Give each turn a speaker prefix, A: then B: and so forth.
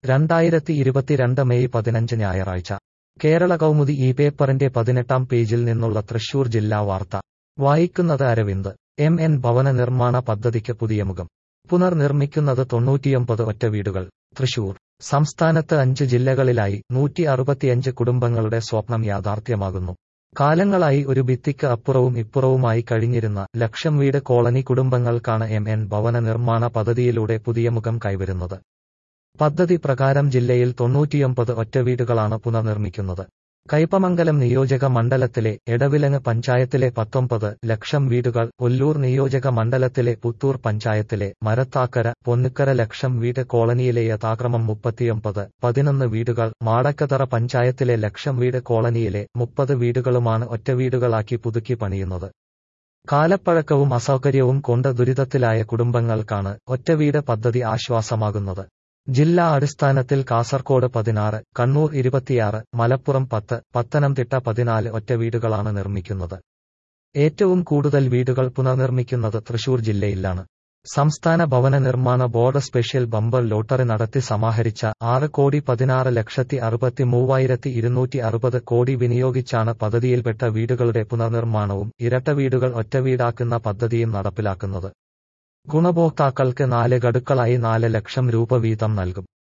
A: രണ്ടായിരത്തി ഇരുപത്തിരണ്ട് മെയ് പതിനഞ്ച് ഞായറാഴ്ച കേരള കൗമുദി ഈ പേപ്പറിന്റെ പതിനെട്ടാം പേജിൽ നിന്നുള്ള തൃശൂർ ജില്ലാ വാർത്ത വായിക്കുന്നത് അരവിന്ദ് എം എൻ ഭവന നിർമ്മാണ പദ്ധതിക്ക് പുതിയ മുഖം പുനർനിർമ്മിക്കുന്നത് തൊണ്ണൂറ്റിയൊമ്പത് ഒറ്റ വീടുകൾ തൃശൂർ സംസ്ഥാനത്ത് അഞ്ച് ജില്ലകളിലായി നൂറ്റി അറുപത്തിയഞ്ച് കുടുംബങ്ങളുടെ സ്വപ്നം യാഥാർത്ഥ്യമാകുന്നു കാലങ്ങളായി ഒരു ഭിത്തിക്ക് അപ്പുറവും ഇപ്പുറവുമായി കഴിഞ്ഞിരുന്ന ലക്ഷം വീട് കോളനി കുടുംബങ്ങൾക്കാണ് എം എൻ ഭവന നിർമ്മാണ പദ്ധതിയിലൂടെ പുതിയ മുഖം കൈവരുന്നത് പദ്ധതി പ്രകാരം ജില്ലയിൽ തൊണ്ണൂറ്റിയൊമ്പത് ഒറ്റവീടുകളാണ് പുനർനിർമ്മിക്കുന്നത് കൈപ്പമംഗലം നിയോജക മണ്ഡലത്തിലെ എടവിലങ്ങ് പഞ്ചായത്തിലെ പത്തൊമ്പത് ലക്ഷം വീടുകൾ ഒല്ലൂർ നിയോജക മണ്ഡലത്തിലെ പുത്തൂർ പഞ്ചായത്തിലെ മരത്താക്കര പൊന്നുക്കര ലക്ഷം വീട് കോളനിയിലെ യഥാക്രമം മുപ്പത്തിയൊമ്പത് പതിനൊന്ന് വീടുകൾ മാടക്കതറ പഞ്ചായത്തിലെ ലക്ഷം വീട് കോളനിയിലെ മുപ്പത് വീടുകളുമാണ് ഒറ്റവീടുകളാക്കി പുതുക്കി പണിയുന്നത് കാലപ്പഴക്കവും അസൗകര്യവും കൊണ്ട് ദുരിതത്തിലായ കുടുംബങ്ങൾക്കാണ് ഒറ്റവീട് പദ്ധതി ആശ്വാസമാകുന്നത് ജില്ലാ അടിസ്ഥാനത്തിൽ കാസർകോട് പതിനാറ് കണ്ണൂർ ഇരുപത്തിയാറ് മലപ്പുറം പത്ത് പത്തനംതിട്ട പതിനാല് ഒറ്റ വീടുകളാണ് നിർമ്മിക്കുന്നത് ഏറ്റവും കൂടുതൽ വീടുകൾ പുനർനിർമ്മിക്കുന്നത് തൃശൂർ ജില്ലയിലാണ് സംസ്ഥാന ഭവന നിർമ്മാണ ബോർഡ് സ്പെഷ്യൽ ബമ്പർ ലോട്ടറി നടത്തി സമാഹരിച്ച ആറ് കോടി പതിനാറ് ലക്ഷത്തി അറുപത്തി മൂവായിരത്തി ഇരുന്നൂറ്റി അറുപത് കോടി വിനിയോഗിച്ചാണ് പദ്ധതിയിൽപ്പെട്ട വീടുകളുടെ പുനർനിർമ്മാണവും ഇരട്ട വീടുകൾ ഒറ്റവീടാക്കുന്ന പദ്ധതിയും നടപ്പിലാക്കുന്നത് ഗുണഭോക്താക്കൾക്ക് നാല് ഗഡുക്കളായി നാല് ലക്ഷം രൂപ വീതം നൽകും